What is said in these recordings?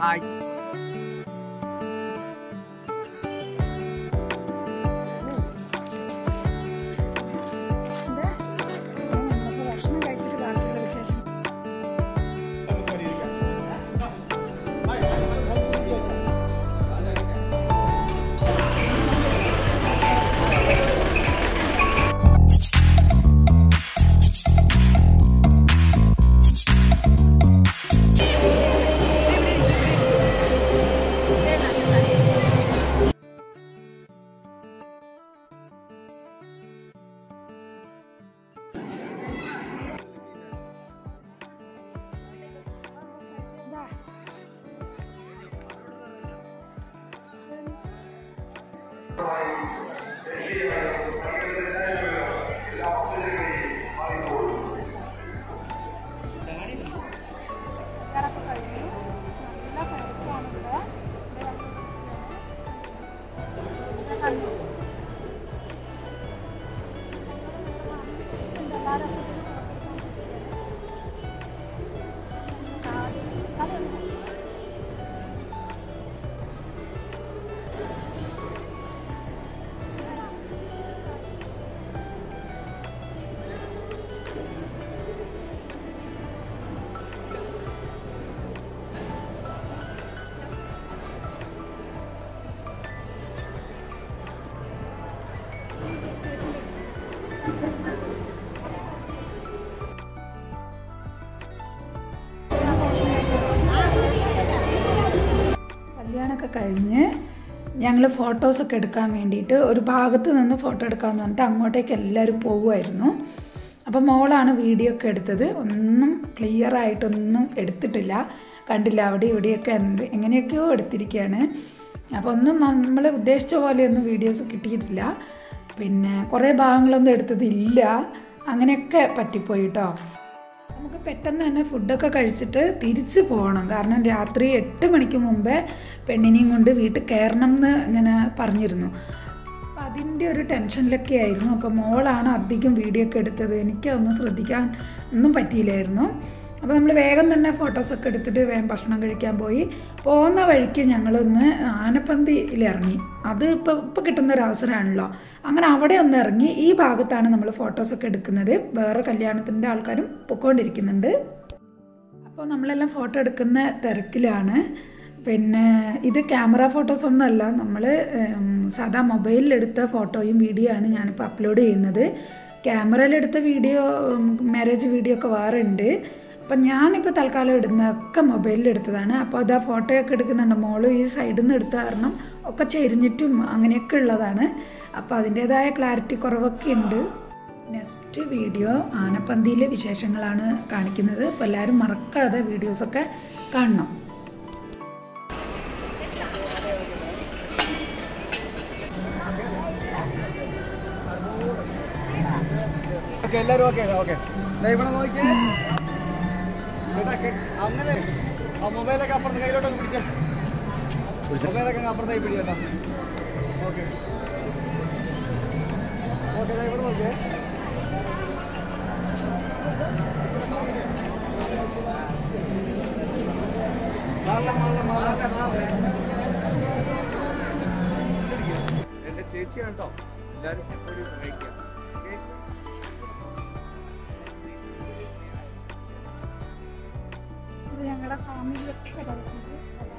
Hi ഭക്ഷണം കഴിച്ചിട്ട് ബാക്കിയുള്ള വിശേഷം കല്യാണമൊക്കെ കഴിഞ്ഞു നല്ല തിരക്കാണിവിടെ ഇവിടെ കണ്ടു എല്ലാവരും കല്യാണമൊക്കെ കഴിഞ്ഞ് ഞങ്ങൾ ഫോട്ടോസൊക്കെ എടുക്കാൻ വേണ്ടിയിട്ട് ഒരു ഭാഗത്ത് നിന്ന് ഫോട്ടോ എടുക്കാമെന്ന് പറഞ്ഞിട്ട് അങ്ങോട്ടേക്ക് എല്ലാവരും പോവുമായിരുന്നു അപ്പോൾ മോളാണ് വീഡിയോ ഒക്കെ എടുത്തത് ഒന്നും ക്ലിയർ ആയിട്ടൊന്നും എടുത്തിട്ടില്ല കണ്ടില്ല അവിടെ ഇവിടെയൊക്കെ എന്ത് എങ്ങനെയൊക്കെയോ എടുത്തിരിക്കുകയാണ് അപ്പോൾ ഒന്നും നമ്മൾ ഉദ്ദേശിച്ച പോലെയൊന്നും വീഡിയോസ് കിട്ടിയിട്ടില്ല പിന്നെ കുറേ ഭാഗങ്ങളൊന്നും എടുത്തതില്ല അങ്ങനെയൊക്കെ പറ്റിപ്പോയി കേട്ടോ നമുക്ക് പെട്ടെന്ന് തന്നെ ഫുഡൊക്കെ കഴിച്ചിട്ട് തിരിച്ചു പോകണം കാരണം രാത്രി എട്ട് മണിക്ക് മുമ്പേ പെണ്ണിനെയും കൊണ്ട് വീട്ടിൽ കയറണം എന്ന് ഇങ്ങനെ പറഞ്ഞിരുന്നു അപ്പം അതിൻ്റെ ഒരു ടെൻഷനിലൊക്കെ ആയിരുന്നു അപ്പോൾ മോളാണ് അധികം വീഡിയോ ഒക്കെ എടുത്തത് എനിക്കതൊന്നും ശ്രദ്ധിക്കാൻ ഒന്നും പറ്റിയില്ലായിരുന്നു അപ്പോൾ നമ്മൾ വേഗം തന്നെ ഫോട്ടോസൊക്കെ എടുത്തിട്ട് വേഗം ഭക്ഷണം കഴിക്കാൻ പോയി പോകുന്ന വഴിക്ക് ഞങ്ങളൊന്ന് ആനപ്പന്തിയിൽ ഇറങ്ങി അത് ഇപ്പോൾ ഇപ്പോൾ കിട്ടുന്ന ഒരു അവസരമാണല്ലോ അങ്ങനെ അവിടെ ഒന്ന് ഇറങ്ങി ഈ ഭാഗത്താണ് നമ്മൾ ഫോട്ടോസൊക്കെ എടുക്കുന്നത് വേറെ കല്യാണത്തിൻ്റെ ആൾക്കാരും പൊയ്ക്കൊണ്ടിരിക്കുന്നുണ്ട് അപ്പോൾ നമ്മളെല്ലാം ഫോട്ടോ എടുക്കുന്ന തിരക്കിലാണ് പിന്നെ ഇത് ക്യാമറ ഫോട്ടോസ് ഒന്നുമല്ല നമ്മൾ സാധാ മൊബൈലിലെടുത്ത ഫോട്ടോയും വീഡിയോ ആണ് ഞാനിപ്പോൾ അപ്ലോഡ് ചെയ്യുന്നത് ക്യാമറയിലെടുത്ത വീഡിയോ മാരേജ് വീഡിയോ ഒക്കെ വേറെ ഉണ്ട് അപ്പം ഞാനിപ്പോൾ തൽക്കാലം ഇടുന്നതൊക്കെ മൊബൈലിൽ എടുത്തതാണ് അപ്പോൾ അത് ആ ഫോട്ടോയൊക്കെ എടുക്കുന്നുണ്ട് മോള് ഈ സൈഡിൽ നിന്ന് എടുത്ത കാരണം ഒക്കെ ചെരിഞ്ഞിട്ടും അങ്ങനെയൊക്കെ ഉള്ളതാണ് അപ്പോൾ അതിൻ്റേതായ ക്ലാരിറ്റി കുറവൊക്കെ ഉണ്ട് നെക്സ്റ്റ് വീഡിയോ ആനപ്പന്തിയിലെ വിശേഷങ്ങളാണ് കാണിക്കുന്നത് അപ്പോൾ എല്ലാവരും മറക്കാതെ വീഡിയോസൊക്കെ കാണണം ഓക്കെ എല്ലാവരും ഓക്കെ ഓക്കെ ഇവിടെ നോക്കിയേ കേട്ടാ, കേ- അങ്ങനെ ആ മൊബൈലൊക്കെ അപ്പുറത്ത് കയ്യിലോട്ടൊന്ന് പിടിച്ചേ മൊബൈലൊക്കെ അങ്ങ് അപ്പുറത്തേക്ക് പിടിക്കട്ടോ ഓക്കെ ഓക്കെ ദാ ഇവിടെ നോക്കിയേ മാറണം, മാറണം, മാറണം. എന്റെ ചേച്ചിയാണ് കേട്ടോ എല്ലാവരും സപ്പോർട്ട് സഹായിക്കുക ഓക്കെ ഇത് ഞങ്ങളുടെ ഫാമിലിയൊക്കെ കിടക്കുന്നത്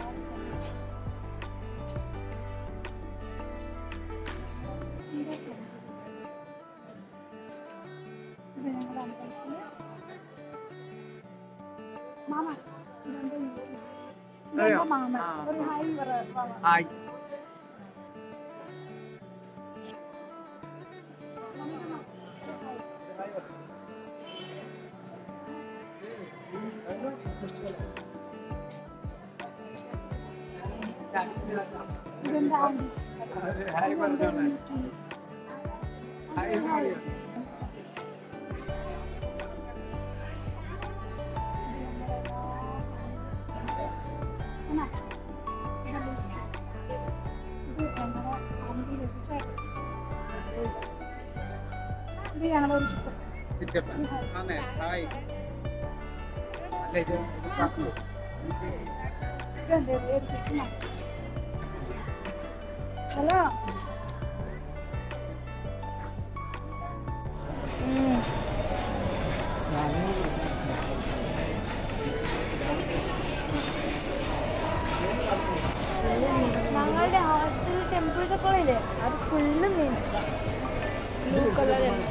ഇത് ഞങ്ങളുടെ അമ്പലത്തില് മാമ ഇതെന്റെ വീട്. ഇതെന്റെ അറിയോ? മാമൻ ആ. ഒരു ഹായ് പറ മാമ ഹായ് ഇതെന്റെ ആന്റി ഹായ് ഇതെന്റെ പറഞ്ഞോളെ അനിയത്തി. ഹായ് ഹായ് എന്നാ? ഇതല്ലേ? ഇത് ഞങ്ങളുടെ ഫാമിലിയിൽ ഒരു ചേട്ടൻ. ഇത് ഞങ്ങളൊരു ചിക്കൻ ചിറ്റപ്പൻ ആണേ ഹായ് അല്ല ഇത് ഇത് പറഞ്ഞു ഇത് എന്തേ വേറെ ചേച്ചി മാറ്റി ഹലോ ഞങ്ങളുടെ ഹോസ്റ്റലിൽ ടെമ്പറേച്ചർ കോളില്ലേ അത് ഫുള്ള് മീൻ ബ്ലൂ കളറാണ്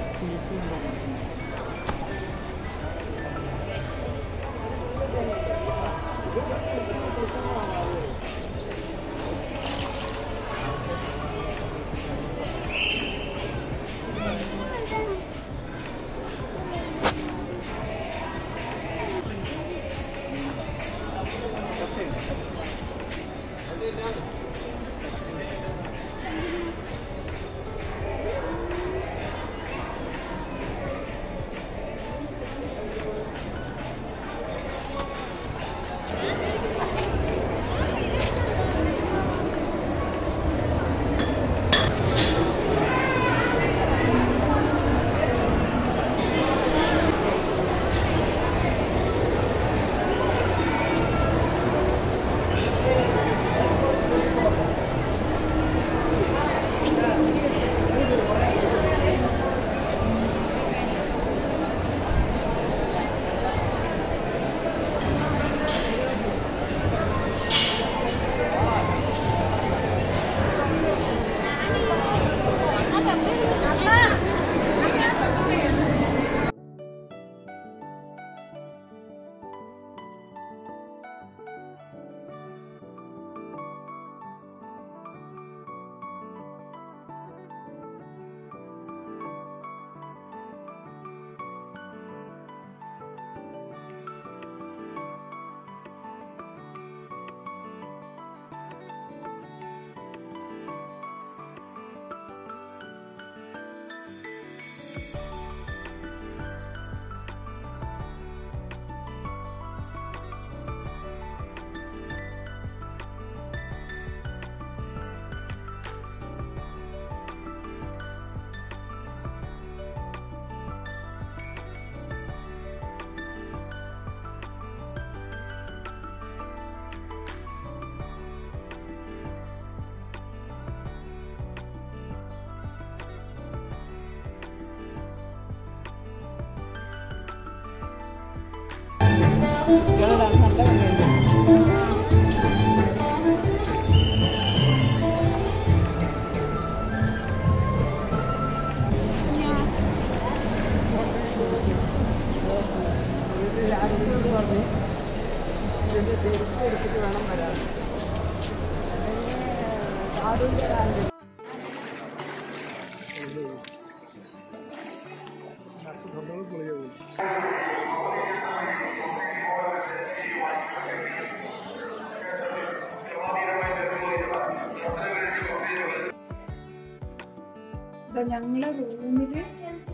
ഇതാ ഞങ്ങളെ റൂമില്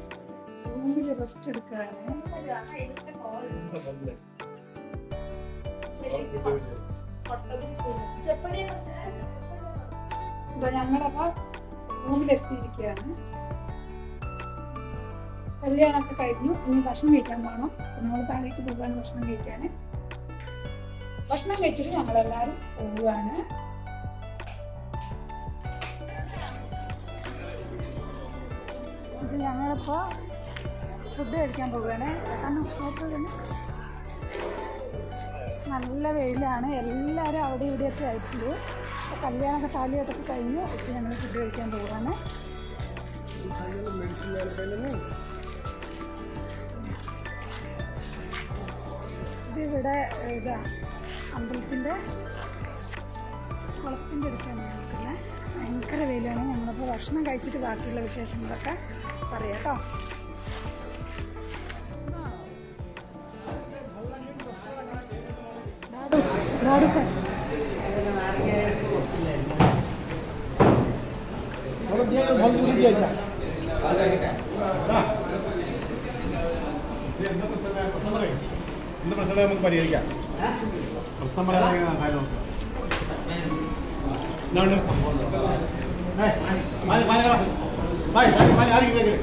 റൂമില് റെസ്റ്റ് എടുക്കുകയാണ് ഇതാ ഞങ്ങളപ്പ റൂമിലെത്തിയിരിക്കുകയാണ് കല്യാണമൊക്കെ കഴിഞ്ഞു ഇനി ഭക്ഷണം കഴിക്കാൻ പോകണം നമ്മൾ താഴേക്ക് പോകാൻ ഭക്ഷണം കഴിക്കാൻ ഭക്ഷണം കഴിച്ചിട്ട് ഞങ്ങളെല്ലാവരും പോവുകയാണ് ഇത് ഞങ്ങളിപ്പോൾ ഫുഡ് കഴിക്കാൻ പോവുകയാണ് കാരണം ഹോട്ടലിൽ നല്ല വെയിലാണ് എല്ലാവരും അവിടെ ഇവിടെയൊക്കെ ആയിട്ടുണ്ട് അപ്പോൾ കല്യാണമൊക്കെ താലിയായിട്ടൊക്കെ കഴിഞ്ഞു ഇപ്പോൾ ഞങ്ങൾ ഫുഡ് കഴിക്കാൻ പോവുകയാണ് ഇതിവിടെ ഇതാ അമ്പലത്തിൻ്റെ കുളത്തിൻ്റെ അടുത്താണ് നിൽക്കുന്നത് ഭയങ്കര വെയിലാണ് ഞങ്ങളിപ്പോൾ ഭക്ഷണം കഴിച്ചിട്ട് ബാക്കിയുള്ള വിശേഷങ്ങളൊക്കെ പറയാം കേട്ടോ ഡാഡു ഡാഡു സാർ എന്ത് പ്രശ്നം നമുക്ക് പരിഹരിക്കാം പ്രശ്നം പറയാൻ കാര്യം നോക്കാം എന്താണ് ഏയ്, മാറി, മാറി, മാറി. മാറി, മാറി, മാറി, ആരെങ്കിലും കേൾക്കരുത്.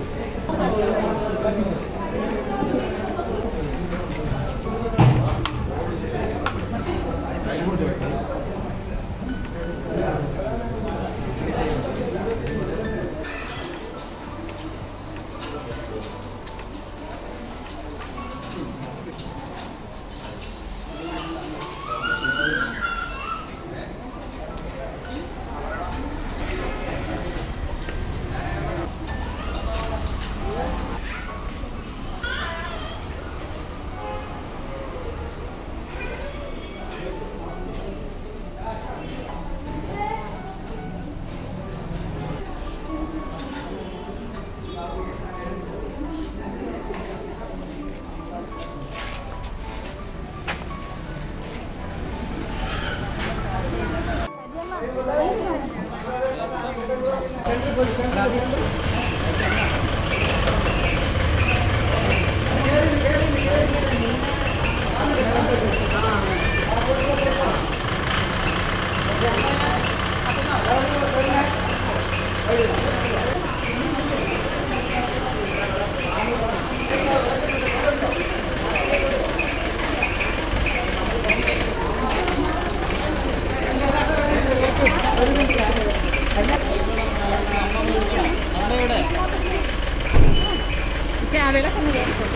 ചാവിലൊക്കെ ഒന്ന് കേൾക്കും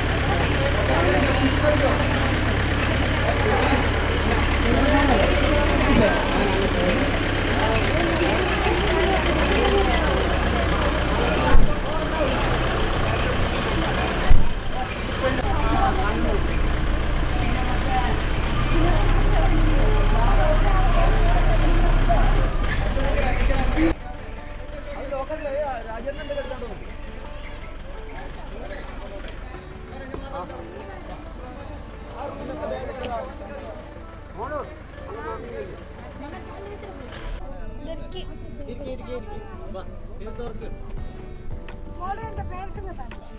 അത് ലോക്കലിലെ രാജേന്ദ്രൻ്റെ എടുത്തോണ്ട് പോകും മോളെ എന്റെ പേർക്ക്